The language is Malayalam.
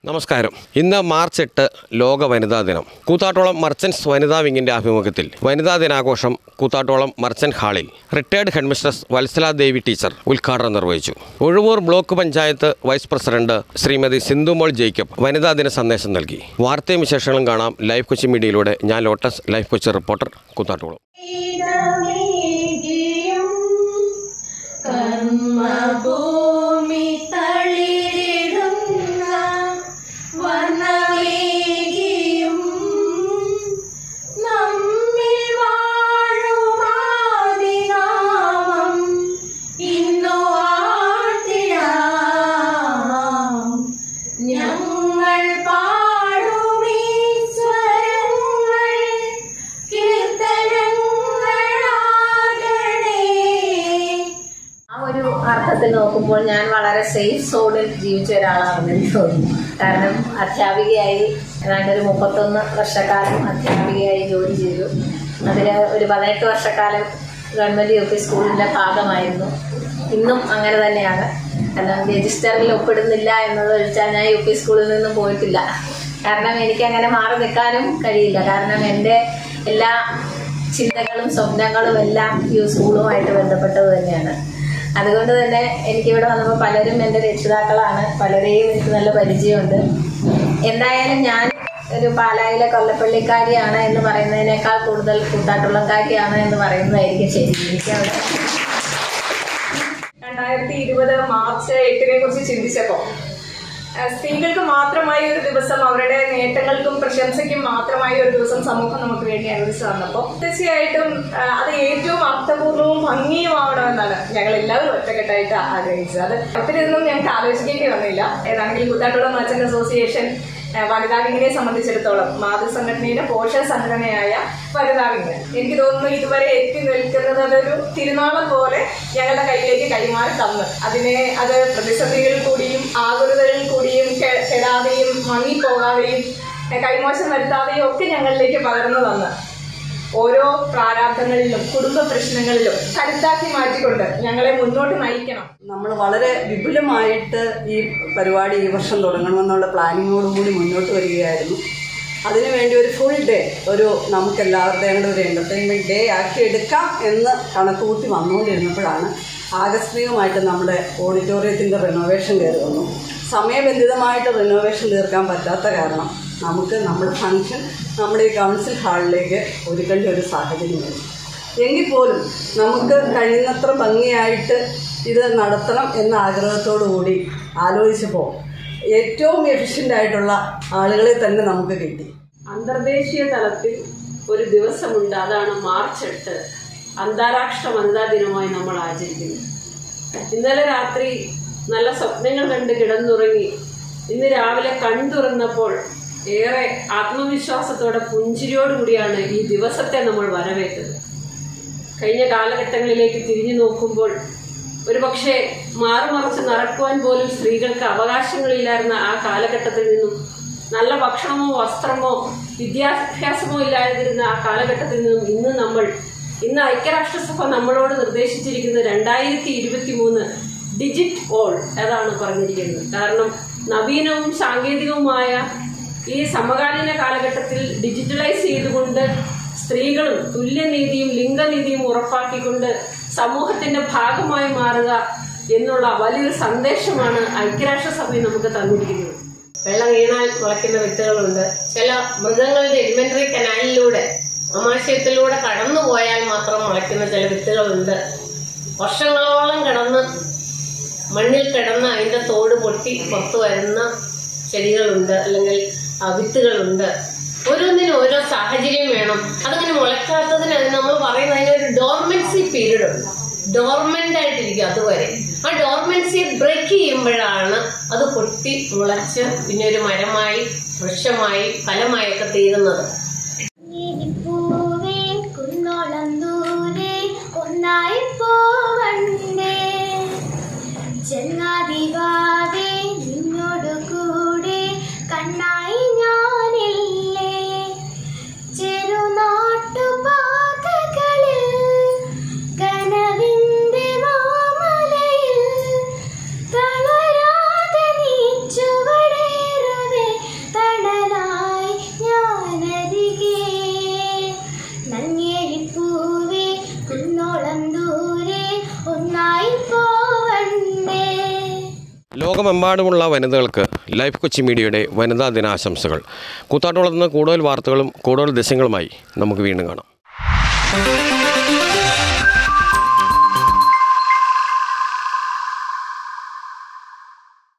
നമസ്കാരം ഇന്ന് മാർച്ച് എട്ട് ലോക വനിതാ ദിനം കൂത്താട്ടോളം മർച്ചൻസ് വനിതാ വിങ്ങിന്റെ ആഭിമുഖ്യത്തിൽ വനിതാ ദിനാഘോഷം കൂത്താട്ടോളം മർച്ചന്റ് ഹാളിൽ retired headmistress Vatsala Devi teacher ഉദ്ഘാടനം നിർവഹിച്ചു Ozhuvoor block panchayat vice president Shrimati Sindhumol Jacob വനിതാ ദിന സന്ദേശം നൽകി വാർത്തയും വിശേഷങ്ങളും കാണാം ലൈവ് കൊച്ചി മീഡിയയിലൂടെ ഞാൻ lotus live Kochi reporter Koothattukulam ഇടമേകിയും കർമ്മഭൂമി തളിരിടുന്ന വർണ്ണമേകിയും നമ്മിൽ വാഴുമാതിനാമം ഇന്നു ആർത്തിടാം ഞങ്ങൾ പാടുമീ സ്വരങ്ങൾ കീർത്തനങ്ങളാകണേ ആ ഒരു അർത്ഥത്തിൽ നോക്കുമ്പോൾ ഞാൻ വളരെ സേഫ് സോണിൽ ജീവിച്ച ഒരാളാണെന്ന് എനിക്ക് തോന്നുന്നു കാരണം അധ്യാപികയായി ഏതാണ്ട് ഒരു മുപ്പത്തൊന്ന് വർഷക്കാലം അധ്യാപികയായി ജോലി ചെയ്തു അതിൽ ഒരു പതിനെട്ട് വർഷക്കാലം ഗവൺമെൻറ് യു പി സ്കൂളിൻ്റെ ഭാഗമായിരുന്നു ഇന്നും അങ്ങനെ തന്നെയാണ് കാരണം രജിസ്റ്ററിൽ ഒപ്പിടുന്നില്ല എന്നത് ഒഴിച്ചാൽ ഞാൻ യു പി സ്കൂളിൽ നിന്നും പോയിട്ടില്ല കാരണം എനിക്ക് അങ്ങനെ മാറി നിൽക്കാനും കഴിയില്ല കാരണം എൻ്റെ എല്ലാ ചിന്തകളും സ്വപ്നങ്ങളും എല്ലാം ഈ സ്കൂളുമായിട്ട് ബന്ധപ്പെട്ടത് തന്നെയാണ് അതുകൊണ്ട് തന്നെ എനിക്കിവിടെ വന്നപ്പോൾ പലരും എൻ്റെ രക്ഷിതാക്കളാണ് പലരെയും എനിക്ക് നല്ല പരിചയമുണ്ട് എന്തായാലും ഞാൻ ഒരു പാലായിലെ കൊല്ലപ്പള്ളിക്കാരിയാണ് എന്ന് പറയുന്നതിനേക്കാൾ കൂടുതൽ കൂത്താട്ടുള്ളക്കാരിയാണ് എന്ന് പറയുന്നതായിരിക്കും ശരി എനിക്ക് അവിടെ രണ്ടായിരത്തി ഇരുപത് മാർച്ച് എട്ടിനെ കുറിച്ച് ചിന്തിച്ചപ്പോ ആ, സ്ത്രീകൾക്ക് മാത്രമായി ഒരു ദിവസം അവരുടെ നേട്ടങ്ങൾക്കും പ്രശംസയ്ക്കും മാത്രമായി ഒരു ദിവസം സമൂഹം നമുക്ക് വേണ്ടി അനുവദിച്ചു തന്നപ്പോൾ തീർച്ചയായിട്ടും ആ, അത് ഏറ്റവും അർത്ഥപൂർണവും ഭംഗിയുമാവണമെന്നാണ് ഞങ്ങൾ എല്ലാവരും ഒറ്റക്കെട്ടായിട്ട് ആഗ്രഹിച്ചത് അത് ഒത്തിരി ഒന്നും ഞങ്ങൾക്ക് ആലോചിക്കേണ്ടി വന്നില്ല ഏതാണെങ്കിലും കൂത്താട്ടുള്ള മർച്ചന്റ് അസോസിയേഷൻ ആ, വനിതാ വിങ്ങിനെ സംബന്ധിച്ചിടത്തോളം മാതൃസംഘടനയുടെ പോഷക സംഘടനയായ വനിതാ വിങ് എനിക്ക് തോന്നുന്നു ഇതുവരെ എത്തി നിൽക്കുന്നത് അതൊരു തിരുനാളം പോലെ ഞങ്ങളുടെ കയ്യിലേക്ക് കൈമാറി തന്നു അതിനെ അത് പ്രതിസന്ധികളിൽ കൂടിയും ആകുലതകളിൽ കൂടിയും കെ- കെടാതെയും മങ്ങിപ്പോകാതെയും ഏ, കൈമോശം വരുത്താതെയും ഒക്കെ ഞങ്ങളിലേക്ക് പകർന്നു തന്ന് ഓരോ പ്രാരാബ്ധങ്ങളിലും കുടുംബ പ്രശ്നങ്ങളിലും കരുത്താക്കി മാറ്റിക്കൊണ്ട് ഞങ്ങളെ മുന്നോട്ട് നയിക്കണം നമ്മൾ വളരെ വിപുലമായിട്ട് ഈ പരിപാടി ഈ വർഷം തുടങ്ങണമെന്നുള്ള പ്ലാനിങ്ങോടുകൂടി മുന്നോട്ട് വരികയായിരുന്നു അതിനുവേണ്ടി ഒരു ഫുൾ ഡേ ഒരു നമുക്ക് എല്ലാവരുടെയും കൂടെ ഒരു എൻ്റർടൈൻമെൻറ്റ് ഡേ ആക്കി എടുക്കാം എന്ന് കണക്കുകൂട്ടി വന്നുകൊണ്ടിരുന്നപ്പോഴാണ് ആകസ്മികമായിട്ട് നമ്മുടെ ഓഡിറ്റോറിയത്തിൻ്റെ റിനോവേഷൻ കയറി വന്നു സമയബന്ധിതമായിട്ട് റിനോവേഷൻ തീർക്കാൻ പറ്റാത്ത കാരണം നമുക്ക് നമ്മുടെ ഫംഗ്ഷൻ നമ്മുടെ ഈ കൗൺസിൽ ഹാളിലേക്ക് ഒരുക്കേണ്ട ഒരു സാഹചര്യം വന്നു എങ്കിൽ പോലും നമുക്ക് കഴിയുന്നത്ര ഭംഗിയായിട്ട് ഇത് നടത്തണം എന്ന ആഗ്രഹത്തോടു കൂടി ആലോചിച്ചപ്പോൾ ഏറ്റവും എഫിഷ്യൻ്റ് ആയിട്ടുള്ള ആളുകളെ തന്നെ നമുക്ക് കിട്ടി അന്തർദേശീയ തലത്തിൽ ഒരു ദിവസമുണ്ട് അതാണ് മാർച്ച് എട്ട് അന്താരാഷ്ട്ര വനിതാ ദിനമായി നമ്മൾ ആചരിക്കുന്നത് ഇന്നലെ രാത്രി നല്ല സ്വപ്നങ്ങൾ കണ്ട് കിടന്നുറങ്ങി ഇന്ന് രാവിലെ കൺതുറന്നപ്പോൾ ഏറെ ആത്മവിശ്വാസത്തോടെ പുഞ്ചിരിയോടുകൂടിയാണ് ഈ ദിവസത്തെ നമ്മൾ വരവേറ്റത് കഴിഞ്ഞ കാലഘട്ടങ്ങളിലേക്ക് തിരിഞ്ഞു നോക്കുമ്പോൾ ഒരുപക്ഷെ മാറുമറിച്ച് നടക്കുവാൻ പോലും സ്ത്രീകൾക്ക് അവകാശങ്ങളില്ലായിരുന്ന ആ കാലഘട്ടത്തിൽ നിന്നും നല്ല ഭക്ഷണമോ വസ്ത്രമോ വിദ്യാഭ്യാസമോ ഇല്ലാതിരുന്ന ആ കാലഘട്ടത്തിൽ നിന്നും ഇന്ന് നമ്മൾ ഇന്ന് ഐക്യരാഷ്ട്രസഭ നമ്മളോട് നിർദ്ദേശിച്ചിരിക്കുന്ന രണ്ടായിരത്തി ഇരുപത്തി മൂന്ന് ഡിജിറ്റ് ഓൾ അതാണ് പറഞ്ഞിരിക്കുന്നത് കാരണം നവീനവും സാങ്കേതികവുമായ ഈ സമകാലീന കാലഘട്ടത്തിൽ ഡിജിറ്റലൈസ് ചെയ്തുകൊണ്ട് സ്ത്രീകളും തുല്യനീതിയും ലിംഗനീതിയും ഉറപ്പാക്കിക്കൊണ്ട് സമൂഹത്തിന്റെ ഭാഗമായി മാറുക എന്നുള്ള വലിയൊരു സന്ദേശമാണ് ഐക്യരാഷ്ട്രസഭ നമുക്ക് തന്നിരിക്കുന്നത് വെള്ളം വീണാൽ മുളയ്ക്കുന്ന വിത്തുകളുണ്ട് ചില മൃഗങ്ങളുടെ എലിമെന്ററി കനാലിലൂടെ ആമാശയത്തിലൂടെ കടന്നു പോയാൽ മാത്രം മുളയ്ക്കുന്ന ചില വിത്തുകളുണ്ട് വർഷങ്ങളോളം കിടന്ന് മണ്ണിൽ കിടന്ന് അതിന്റെ തോട് പൊട്ടി പുറത്തു വരുന്ന ചെടികളുണ്ട് അല്ലെങ്കിൽ ആ, വിത്തുകളുണ്ട് ഓരോന്നിനും ഓരോ സാഹചര്യം വേണം അതങ്ങനെ മുളയ്ക്കാത്തതിന് അത് നമ്മൾ പറയുന്നത് അതിനൊരു ഡോർമെൻസി പീരീഡ് ഉണ്ട് ഡോർമെന്റ് ആയിട്ടിരിക്കും അതുവരെ ആ ഡോർമെൻസിയെ ബ്രേക്ക് ചെയ്യുമ്പോഴാണ് അത് പൊട്ടി മുളച്ച് പിന്നെ ഒരു മരമായി വൃക്ഷമായി ഫലമായി ഒക്കെ തീരുന്നത് പൂവേ കുന്നോളം ദൂരെ ഒന്നായി പോവണ്ടേ ചെങ്ങാതിവാവേ നിന്നോടു കൂടെ കണ്ണായി ഞാനില്ലേ ചെറുനാട്ടുപാതകളിൽ കനവിന്റെ മാമലയിൽ തളരാതെ നീ ചുവടേറവേ ലോകമെമ്പാടുമുള്ള വനിതകൾക്ക് ലൈഫ് കൊച്ചി മീഡിയയുടെ വനിതാ ദിനാശംസകൾ കൂത്താട്ടോളത്ത് നിന്ന് കൂടുതൽ വാർത്തകളും കൂടുതൽ ദൃശ്യങ്ങളുമായി നമുക്ക് വീണ്ടും കാണാം